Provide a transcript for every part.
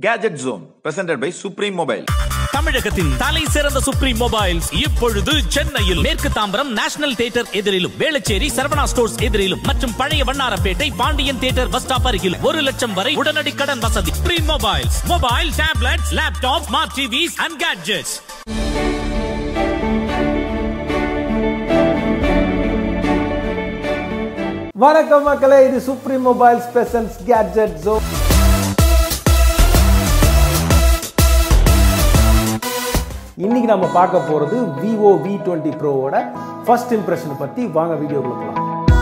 Gadget Zone, presented by Supreme Mobile. தமிழகத்தின் தலை சிறந்த சுப்ரீம் மொபைல்ஸ் இப்பொழுது சென்னையில் மேற்கு தாம்பரம் நேஷனல் தியேட்டர் எதிரிலும் வேளச்சேரி சரவணா ஸ்டோர்ஸ் எதிரிலும் மற்றும் பழைய Vannarapettai Pandian theatre bus stop அருகில் ஒரு லட்சம் வரை உடனடி கடன் வசதி supreme mobiles mobile tablets laptop smart TVs and gadgets வணக்கம் மக்களே இது supreme mobiles presents gadget zone இன்னைக்கு நம்ம பார்க்க போறது விவோ வி டுவெண்ட்டி ப்ரோவோட ஃபர்ஸ்ட் இம்ப்ரெஷனை பத்தி வாங்க வீடியோக்குள்ள போகலாம்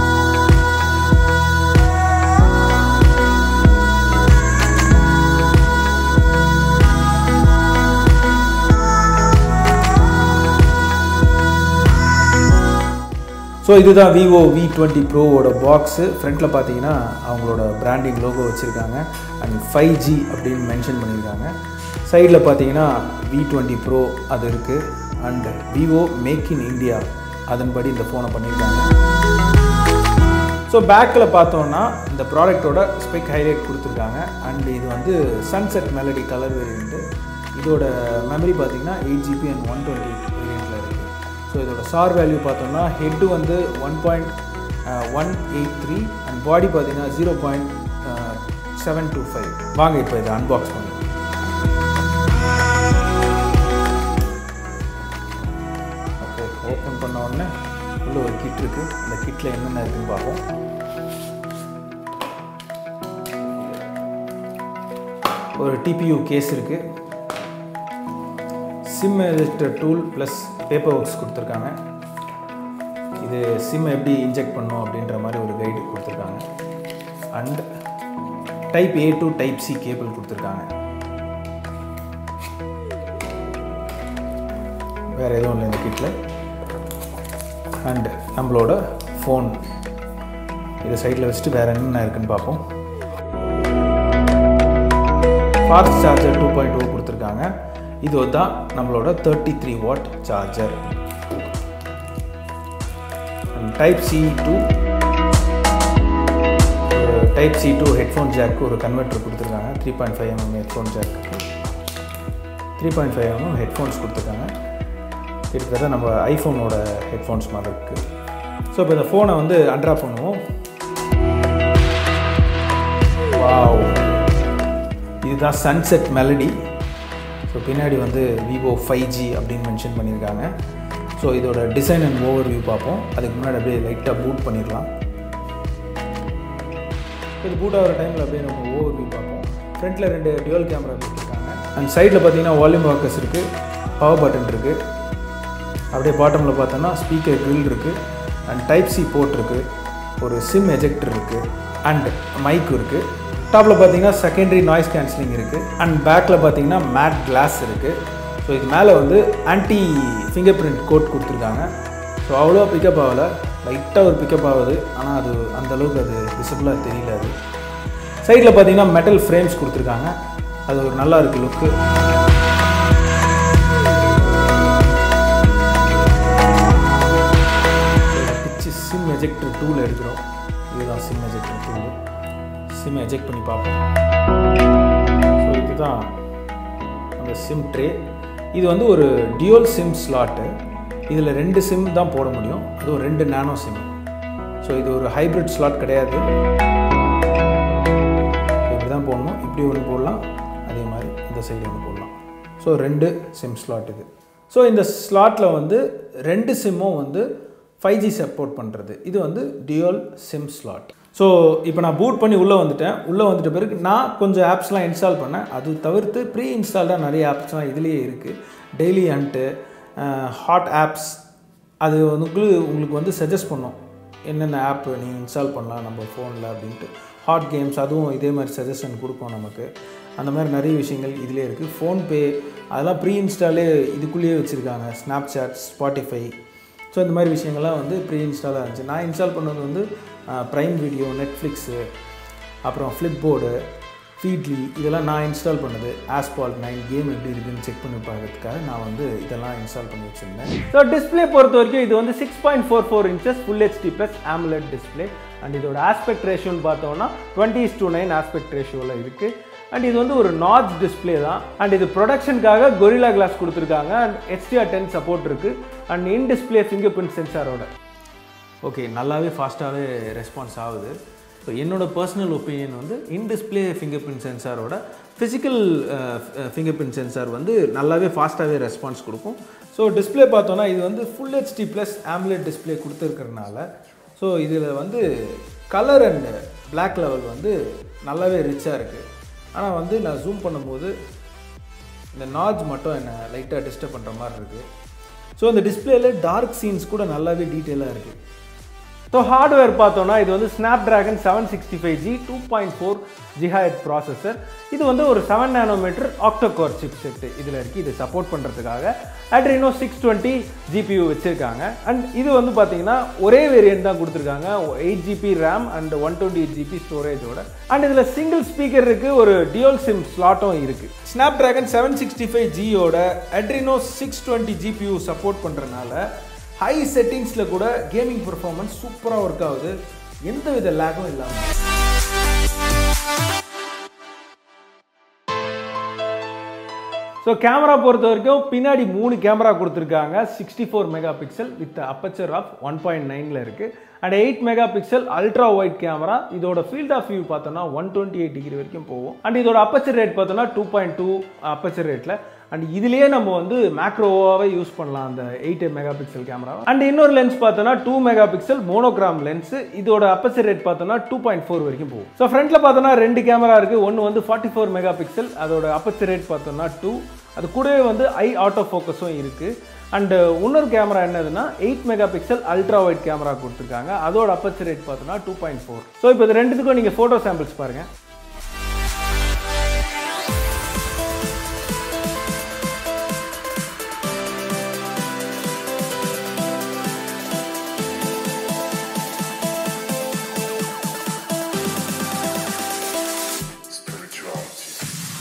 ஸோ இதுதான் விவோ வி டுவெண்ட்டி ப்ரோவோட பாக்ஸு ஃப்ரண்ட்டில் பார்த்தீங்கன்னா அவங்களோட பிராண்டிங் லோகோ வச்சுருக்காங்க அண்ட் ஃபைவ் ஜி அப்படின்னு மென்ஷன் பண்ணியிருக்காங்க சைடில் பார்த்தீங்கன்னா வி டுவெண்ட்டி ப்ரோ அது இருக்குது and Vivo make in India அதன்படி இந்த ஃபோனை பண்ணியிருக்காங்க ஸோ பேக்கில் பார்த்தோன்னா இந்த ப்ராடக்ட்டோட ஸ்பெக் ஹைலைட் கொடுத்துருக்காங்க அண்ட் இது வந்து சன்செட் மெலடி கலர் வேரியண்ட்டு இதோட மெமரி பார்த்தீங்கன்னா eight GB and one twenty வேரியண்ட்டில் இருக்குது ஸோ இதோட சார் வேல்யூ பார்த்தோம்னா ஹெட்டு வந்து one point one eight three and body பார்த்தீங்கன்னா zero point seven two five வாங்க இப்போ இதை அன்பாக்ஸ் பண்ணி ஓகே ஓப்பன் பண்ண உடனே உள்ள ஒரு கிட் இருக்குது அந்த கிட்டில் என்னென்ன இருக்குன்னு பார்ப்போம் ஒரு டிபியூ கேஸ் இருக்குது SIM ejector tool plus paper works கொடுத்துருக்காங்க இது சிம் எப்படி இன்ஜெக்ட் பண்ணும் அப்படின்ற மாதிரி ஒரு கைடு கொடுத்துருக்காங்க and type A to type C cable கொடுத்துருக்காங்க வேறு எதுவும் இல்லை இந்த கிட்டில் அண்ட் நம்மளோட ஃபோன் இதை சைடில் வச்சுட்டு வேறு என்னென்ன இருக்குன்னு பார்ப்போம் fast charger two point two கொடுத்துருக்காங்க இது தான் நம்மளோட thirty three watt charger type C to type C to headphone jack ஒரு கன்வெர்ட்டர் கொடுத்துருக்காங்க three point five mm headphone jack three point five mm headphones கொடுத்துருக்காங்க கிட்டத்தட்ட நம்ம ஐஃபோனோட ஹெட்ஃபோன்ஸ் மாதிரி இருக்குது ஸோ இப்போ இந்த ஃபோனை வந்து அண்ட்ரா பண்ணுவோம் வாவ் இதுதான் சன்செட் மெலடி ஸோ பின்னாடி வந்து விவோ ஃபைவ் ஜி அப்படின்னு மென்ஷன் பண்ணியிருக்காங்க ஸோ இதோட டிசைன் அண்ட் ஓவர் வியூ பார்ப்போம் அதுக்கு முன்னாடி அப்படியே லைட்டாக பூட் பண்ணிடலாம் இது பூட் ஆகிற டைமில் அப்படியே நம்ம ஓவர் வியூ பார்ப்போம் ஃப்ரண்ட்டில் ரெண்டு டியூவல் கேமரா கொடுத்துருக்காங்க அண்ட் சைடில் பார்த்தீங்கன்னா வால்யூம் வாக்கர்ஸ் இருக்குது பவர் பட்டன் இருக்குது அப்படியே பாட்டமில் பார்த்தோன்னா ஸ்பீக்கர் க்ரில் இருக்குது அண்ட் டைப் சி போர்ட் இருக்குது ஒரு சிம் எஜெக்டர் இருக்குது அண்ட் மைக் இருக்குது டாப்பில் பார்த்தீங்கன்னா செகண்டரி நாய்ஸ் கேன்சலிங் இருக்குது அண்ட் பேக்கில் பார்த்தீங்கன்னா மேட் கிளாஸ் இருக்குது ஸோ இது மேலே வந்து ஆன்டி ஃபிங்கர் பிரிண்ட் கோட் கொடுத்துருக்காங்க ஸோ அவ்வளோ பிக்கப் ஆகலை லைட்டாக ஒரு பிக்கப் ஆகுது ஆனால் அது அந்த அளவுக்கு அது விசிபிளாக தெரியல அது சைடில் பார்த்தீங்கன்னா மெட்டல் ஃப்ரேம்ஸ் கொடுத்துருக்காங்க அது ஒரு நல்லா இருக்குது லுக்கு பிச்சு சிம் எஜெக்டர் டூல் எடுக்கிறோம் இதுதான் SIM ejector tool SIM eject பண்ணி பார்ப்போம் ஸோ இதுதான் அந்த சிம் ட்ரே இது வந்து ஒரு டியூவல் சிம் ஸ்லாட்டு இதில் ரெண்டு சிம் தான் போட முடியும் அது ஒரு ரெண்டு நேனோ சிம் ஸோ இது ஒரு ஹைப்ரிட் ஸ்லாட் கிடையாது இப்படி தான் போடணும் இப்படி ஒன்று போடலாம் அதே மாதிரி இந்த சைடு ஒன்று போடலாம் ஸோ ரெண்டு சிம் ஸ்லாட் இது ஸோ இந்த ஸ்லாட்டில் வந்து ரெண்டு சிம்மும் வந்து ஃபைவ் ஜி சப்போர்ட் பண்ணுறது இது வந்து டியூவல் சிம் ஸ்லாட் ஸோ இப்போ நான் பூட் பண்ணி உள்ளே வந்துட்டேன் உள்ளே வந்துட்ட பிறகு நான் கொஞ்சம் ஆப்ஸ்லாம் இன்ஸ்டால் பண்ணேன் அது தவிர்த்து ப்ரீ இன்ஸ்டால்டாக நிறைய ஆப்ஸ்லாம் இதுலேயே இருக்குது டெய்லி ஹண்ட்டு ஹாட் ஆப்ஸ் அது வந்து உங்களுக்கு வந்து சஜஸ்ட் பண்ணும் என்னென்ன ஆப் நீங்கள் இன்ஸ்டால் பண்ணலாம் நம்ம ஃபோனில் அப்படின்ட்டு ஹாட் கேம்ஸ் அதுவும் இதே மாதிரி சஜஷன் கொடுக்கும் நமக்கு அந்த மாதிரி நிறைய விஷயங்கள் இதிலே இருக்குது ஃபோன்பே அதெல்லாம் ப்ரீ இன்ஸ்டாலே இதுக்குள்ளேயே வச்சுருக்காங்க ஸ்னாப் சாட் ஸ்பாட்டிஃபை ஸோ இந்த மாதிரி விஷயங்கள்லாம் வந்து ப்ரீ இன்ஸ்டாலாக இருந்துச்சு நான் இன்ஸ்டால் பண்ணது வந்து ப்ரைம் வீடியோ நெட்ஃப்ளிக்ஸு அப்புறம் ஃப்ளிப்போர்டு ஃபீட்லி இதெல்லாம் நான் இன்ஸ்டால் பண்ணது ஆஸ்பால் நைன் கேம் எப்படி இருக்குன்னு செக் பண்ணி பார்க்கறதுக்காக நான் வந்து இதெல்லாம் இன்ஸ்டால் பண்ணி வச்சுருந்தேன் ஸோ டிஸ்பிளே பொறுத்த வரைக்கும் இது வந்து six point four four inches full HD plus AMOLED display and இதோட ஆஸ்பெக்ட் ரேஷியோன்னு பார்த்தோம்னா twenty is to nine aspect ரேஷியோவில் இருக்குது அண்ட் இது வந்து ஒரு நாச் டிஸ்ப்ளே தான் அண்ட் இது ப்ரொடக்ஷனுக்காக கொரில்லா கிளாஸ் கொடுத்துருக்காங்க அண்ட் HDR10 டென் சப்போர்ட் இருக்குது and in display fingerprint சென்சாரோட ஓகே நல்லாவே ஃபாஸ்ட்டாகவே ரெஸ்பான்ஸ் ஆகுது ஸோ என்னோட பர்சனல் ஒப்பீனியன் வந்து இன் டிஸ்பிளே ஃபிங்கர் பிரிண்ட் சென்சாரோட ஃபிசிக்கல் ஃபிங்கர் பிரிண்ட் சென்சார் வந்து நல்லாவே ஃபாஸ்ட்டாகவே ரெஸ்பான்ஸ் கொடுக்கும் ஸோ டிஸ்ப்ளே பார்த்தோன்னா இது வந்து full HD plus AMOLED display கொடுத்துருக்கறனால ஸோ இதில் வந்து கலர் அண்ட் Black லெவல் வந்து நல்லாவே ரிச்சாக இருக்குது ஆனால் வந்து நான் ஜூம் பண்ணும்போது இந்த நாஜ் மட்டும் என்னை லைட்டாக டிஸ்டர்ப் பண்ணுற மாதிரி இருக்குது ஸோ இந்த டிஸ்பிளேல டார்க் சீன்ஸ் கூட நல்லாவே டீட்டெயிலாக இருக்குது ஸோ ஹார்ட்வேர் பார்த்தோம்னா இது வந்து Snapdragon seven sixty five G two point four ஜிஹாய்ட் ப்ராசஸர் இது வந்து ஒரு seven nanometer octacore chipset இதில் இருக்குது இது சப்போர்ட் பண்ணுறதுக்காக Adreno சிக்ஸ் டுவெண்ட்டி ஜிபியூ வச்சுருக்காங்க அண்ட் இது வந்து பார்த்தீங்கன்னா ஒரே வேரியன்ட் தான் கொடுத்துருக்காங்க eight GB RAM and one twenty eight GB ஸ்டோரேஜோட அண்ட் இதில் சிங்கிள் ஸ்பீக்கர் இருக்குது ஒரு டியூல் சிம் ஸ்லாட்டும் இருக்குது Snapdragon seven sixty five ஜியோட Adreno six twenty GPU support பண்ணுறதுனால ஹை செட்டிங்ஸில் கூட கேமிங் பெர்ஃபார்மன்ஸ் சூப்பராக ஒர்க் ஆகுது எந்த வித லேகும் இல்லாமல் ஸோ கேமரா பொறுத்த வரைக்கும் பின்னாடி மூணு கேமரா கொடுத்துருக்காங்க sixty four megapixel with aperture of one point நைனில் இருக்குது and eight megapixel ultra wide camera இதோட ஃபீல்ட் ஆஃப் வியூ பார்த்தோன்னா ஒன் டுவெண்ட்டி எயிட் டிகிரி வரைக்கும் போகும் அண்ட் இதோட அப்பச்சர் ரேட் பார்த்தோன்னா டூ பாயிண்ட் டூ அப்பச்சர் ரேட்டில் அண்ட் இதுலேயே நம்ம வந்து மேக்ரோவாகவே யூஸ் பண்ணலாம் அந்த eight megapixel camera and இன்னொரு லென்ஸ் பார்த்தோன்னா two megapixel monogram lens இதோட அப்பச்சர் ரேட் பார்த்தோன்னா டூ பாயிண்ட் ஃபோர் வரைக்கும் போகும் ஸோ ஃப்ரண்ட்டில் பார்த்தோன்னா ரெண்டு கேமரா இருக்குது ஒன்று வந்து ஃபார்ட்டி ஃபோர் மெகா பிக்சல் அதோட அப்பச்சர் ரேட் பார்த்தோன்னா டூ அது கூடவே வந்து ஐ ஆட்டோ ஃபோக்கஸும் இருக்குது அண்டு இன்னொரு கேமரா என்னதுன்னா eight megapixel ultra wide camera கொடுத்துருக்காங்க அதோட அப்பச்சர் ரேட் பார்த்தோன்னா டூ பாயிண்ட் ஃபோர் ஸோ இப்போ இது ரெண்டுத்துக்கும் நீங்கள் ஃபோட்டோ சாம்பிள்ஸ் பாருங்கள் spirituality.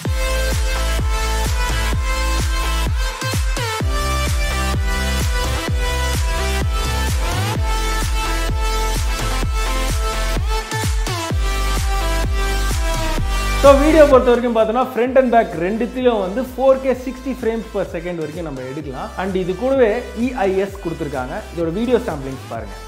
ஸோ வீடியோ பொறுத்த வரைக்கும் பார்த்தோன்னா ஃப்ரண்ட் அண்ட் பேக் ரெண்டுத்திலும் வந்து four K sixty frames per second வரைக்கும் நம்ம எடுக்கலாம் அண்ட் இது கூடவே இஐஎஸ் கொடுத்துருக்காங்க இதோட வீடியோ சாம்பிளிங்ஸ் பாருங்கள்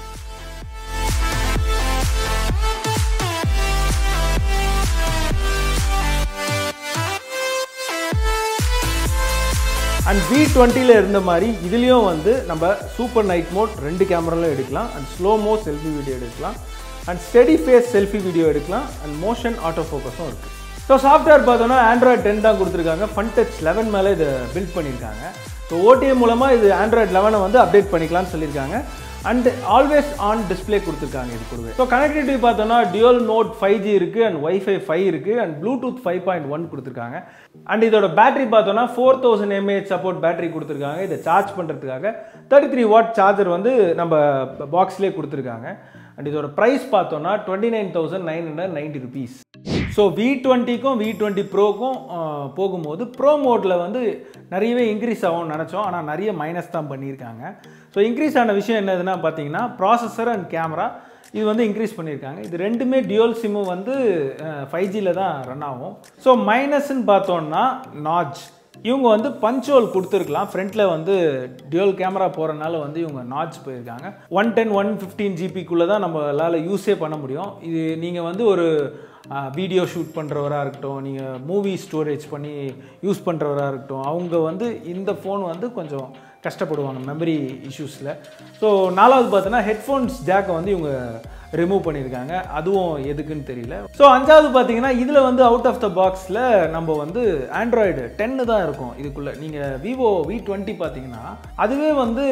அண்ட் வி டுவெண்ட்டியில் இருந்த மாதிரி இதுலேயும் வந்து நம்ம சூப்பர் நைட் மோட் ரெண்டு கேமராலும் எடுக்கலாம் and slow mo selfie video எடுக்கலாம் and steady face selfie video எடுக்கலாம் அண்ட் மோஷன் ஆட்டோ ஃபோக்கஸும் இருக்குது ஸோ சாஃப்ட்வேர் பார்த்தோன்னா ஆண்ட்ராய்ட் டென் தான் கொடுத்துருக்காங்க ஃபன் டச் லெவன் மேலே இதை பில்ட் பண்ணியிருக்காங்க ஸோ ஓடிஎம் மூலமாக இது ஆண்ட்ராய்ட் லெவனை வந்து அப்டேட் பண்ணிக்கலாம்னு சொல்லியிருக்காங்க அண்ட் ஆல்வேஸ் ஆன் டிஸ்ப்ளே கொடுத்துருக்காங்க இது கூடவே ஸோ கனெக்டிவிட்டி பார்த்தோன்னா டியூல் மோட் ஃபைவ் ஜி இருக்குது அண்ட் ஒய்ஃபை ஃபைவ் இருக்குது and Bluetooth five point one கொடுத்துருக்காங்க அண்ட் இதோட பேட்டரி பார்த்தோன்னா four thousand mAh support battery கொடுத்துருக்காங்க இதை சார்ஜ் பண்ணுறதுக்காக தேர்ட்டி த்ரீ வாட் சார்ஜர் வந்து நம்ம பாக்ஸ்லேயே கொடுத்துருக்காங்க அண்ட் இதோட ப்ரைஸ் பார்த்தோன்னா twenty nine thousand nine hundred ninety rupees so V டுவெண்ட்டிக்கும் வி டுவெண்ட்டி ப்ரோக்கும் போகும்போது ப்ரோ மோடில் வந்து நிறையவே இன்க்ரீஸ் ஆகும்னு நினச்சோம் ஆனால் நிறைய மைனஸ் தான் பண்ணியிருக்காங்க ஸோ இன்க்ரீஸ் ஆன விஷயம் என்னதுன்னா பார்த்தீங்கன்னா ப்ராசஸர் அண்ட் கேமரா இது வந்து இன்க்ரீஸ் பண்ணியிருக்காங்க இது ரெண்டுமே டியூல் சிம்மு வந்து ஃபைவ் ஜியில் தான் ரன் ஆகும் ஸோ மைனஸ்ன்னு பார்த்தோன்னா நாஜ் இவங்க வந்து பஞ்சோல் கொடுத்துருக்கலாம் ஃப்ரண்ட்டில் வந்து டியூல் கேமரா போகிறனால வந்து இவங்க நாட்ச் போயிருக்காங்க ஒன் டென் ஒன் ஃபிஃப்டீன் ஜிபிக்குள்ளே தான் நம்மளால் யூஸே பண்ண முடியும் இது நீங்கள் வந்து ஒரு வீடியோ ஷூட் பண்ணுறவராக இருக்கட்டும் நீங்கள் மூவி ஸ்டோரேஜ் பண்ணி யூஸ் பண்ணுறவராக இருக்கட்டும் அவங்க வந்து இந்த ஃபோன் வந்து கொஞ்சம் கஷ்டப்படுவாங்க மெமரி இஷ்யூஸில் ஸோ நாலாவது பார்த்தோன்னா ஹெட்ஃபோன்ஸ் ஜாக்கை வந்து இவங்க ரிமூவ் பண்ணியிருக்காங்க அதுவும் எதுக்குன்னு தெரியல ஸோ அஞ்சாவது பார்த்தீங்கன்னா இதில் வந்து அவுட் ஆஃப் த பாக்ஸில் நம்ம வந்து ஆண்ட்ராய்டு டென்னு தான் இருக்கும் இதுக்குள்ளே நீங்கள் விவோ வி டுவெண்ட்டி பார்த்தீங்கன்னா அதுவே வந்து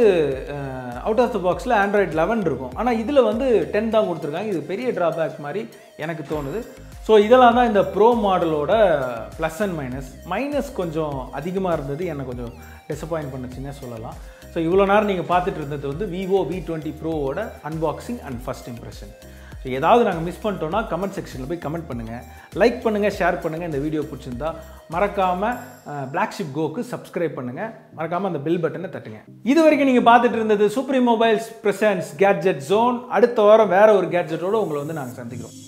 அவுட் ஆஃப் த பாக்ஸில் ஆண்ட்ராய்டு லெவன் இருக்கும் ஆனால் இதில் வந்து டென் தான் கொடுத்துருக்காங்க இது பெரிய ட்ராபேக் மாதிரி எனக்கு தோணுது ஸோ இதெல்லாம் தான் இந்த ப்ரோ மாடலோட ப்ளஸ் அண்ட் மைனஸ் மைனஸ் கொஞ்சம் அதிகமாக இருந்தது என்னை கொஞ்சம் டிசப்பாயின்ட் பண்ணுச்சுன்னே சொல்லலாம் ஸோ இவ்வளோ நேரம் நீங்கள் பார்த்துட்டு இருந்தது வந்து விவோ வி டுவெண்ட்டி ப்ரோவோட unboxing and first impression so ஏதாவது நாங்கள் மிஸ் பண்ணிட்டோம்னா கமெண்ட் செக்ஷனில் போய் கமெண்ட் பண்ணுங்கள் லைக் பண்ணுங்கள் ஷேர் பண்ணுங்கள் இந்த வீடியோ பிடிச்சிருந்தா மறக்காமல் பிளாக் ஷிப் கோக்கு சப்ஸ்கிரைப் பண்ணுங்கள் மறக்காமல் அந்த பெல் பட்டனை தட்டுங்க இது வரைக்கும் நீங்கள் பார்த்துட்டு இருந்தது supreme mobiles presents gadget zone அடுத்த வாரம் வேற ஒரு கேட்ஜெட்டோடு உங்களை வந்து நாங்கள் சந்திக்கிறோம்